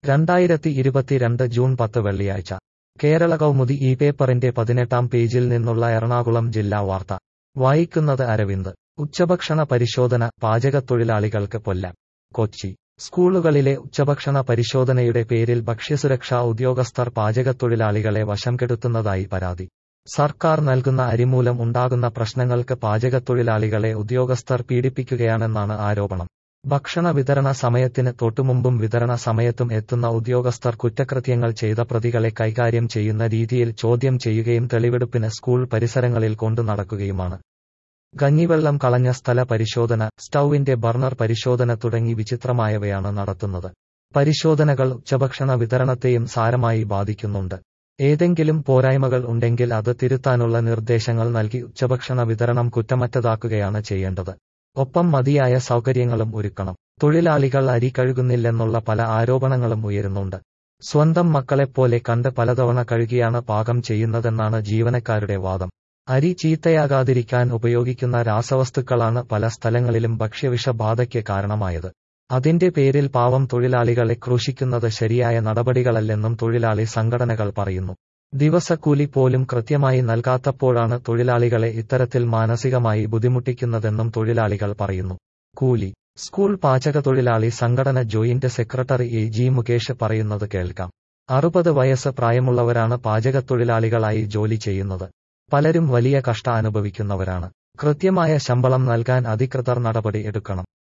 രണ്ടായിരത്തി ഇരുപത്തിരണ്ട് ജൂൺ പത്ത് വെള്ളിയാഴ്ച കേരള കൗമുദി ഈ പേപ്പറിന്റെ പതിനെട്ടാം പേജിൽ നിന്നുള്ള എറണാകുളം ജില്ലാ വാർത്ത വായിക്കുന്നത് അരവിന്ദ് ഉച്ചഭക്ഷണ പരിശോധന പാചകത്തൊഴിലാളികൾക്ക് പൊല്ലാം കൊച്ചി സ്കൂളുകളിലെ ഉച്ചഭക്ഷണ പരിശോധനയുടെ പേരിൽ ഭക്ഷ്യസുരക്ഷാ ഉദ്യോഗസ്ഥർ പാചകത്തൊഴിലാളികളെ വശം കെടുത്തുന്നതായി പരാതി സർക്കാർ നൽകുന്ന അരിമൂലം ഉണ്ടാകുന്ന പ്രശ്നങ്ങൾക്ക് പാചകത്തൊഴിലാളികളെ ഉദ്യോഗസ്ഥർ പീഡിപ്പിക്കുകയാണെന്നാണ് ആരോപണം ഭക്ഷണ വിതരണ സമയത്തിന് തൊട്ടുമുമ്പും വിതരണ സമയത്തും എത്തുന്ന ഉദ്യോഗസ്ഥർ കുറ്റകൃത്യങ്ങൾ ചെയ്ത പ്രതികളെ കൈകാര്യം ചെയ്യുന്ന രീതിയിൽ ചോദ്യം ചെയ്യുകയും തെളിവെടുപ്പിന് സ്കൂൾ പരിസരങ്ങളിൽ കൊണ്ടു നടക്കുകയുമാണ് കഞ്ഞിവെള്ളം കളഞ്ഞ സ്ഥല പരിശോധന സ്റ്റൌവിന്റെ ബർണർ പരിശോധന തുടങ്ങി വിചിത്രമായവയാണ് നടത്തുന്നത് പരിശോധനകൾ ഉച്ചഭക്ഷണ വിതരണത്തെയും സാരമായി ബാധിക്കുന്നുണ്ട് ഏതെങ്കിലും പോരായ്മകൾ ഉണ്ടെങ്കിൽ അത് തിരുത്താനുള്ള നിർദ്ദേശങ്ങൾ നൽകി ഉച്ചഭക്ഷണ വിതരണം കുറ്റമറ്റതാക്കുകയാണ് ചെയ്യേണ്ടത് ഒപ്പം മതിയായ സൗകര്യങ്ങളും ഒരുക്കണം തൊഴിലാളികൾ അരി കഴുകുന്നില്ലെന്നുള്ള പല ആരോപണങ്ങളും ഉയരുന്നുണ്ട് സ്വന്തം മക്കളെപ്പോലെ കണ്ട് പലതവണ കഴുകിയാണ് പാകം ചെയ്യുന്നതെന്നാണ് ജീവനക്കാരുടെ വാദം അരി ചീത്തയാകാതിരിക്കാൻ ഉപയോഗിക്കുന്ന രാസവസ്തുക്കളാണ് പല സ്ഥലങ്ങളിലും ഭക്ഷ്യവിഷബാധയ്ക്ക് കാരണമായത് അതിന്റെ പേരിൽ പാവം തൊഴിലാളികളെ ക്രൂശിക്കുന്നത് ശരിയായ നടപടികളല്ലെന്നും തൊഴിലാളി സംഘടനകൾ പറയുന്നു ദിവസക്കൂലി പോലും കൃത്യമായി നൽകാത്തപ്പോഴാണ് തൊഴിലാളികളെ ഇത്തരത്തിൽ മാനസികമായി ബുദ്ധിമുട്ടിക്കുന്നതെന്നും തൊഴിലാളികൾ പറയുന്നു കൂലി സ്കൂൾ പാചക തൊഴിലാളി സംഘടന joint secretary A G Mukesh പറയുന്നത് കേൾക്കാം അറുപത് വയസ്സ് പ്രായമുള്ളവരാണ് പാചകത്തൊഴിലാളികളായി ജോലി ചെയ്യുന്നത് പലരും വലിയ കഷ്ട അനുഭവിക്കുന്നവരാണ് കൃത്യമായ ശമ്പളം നൽകാൻ അധികൃതർ നടപടി എടുക്കണം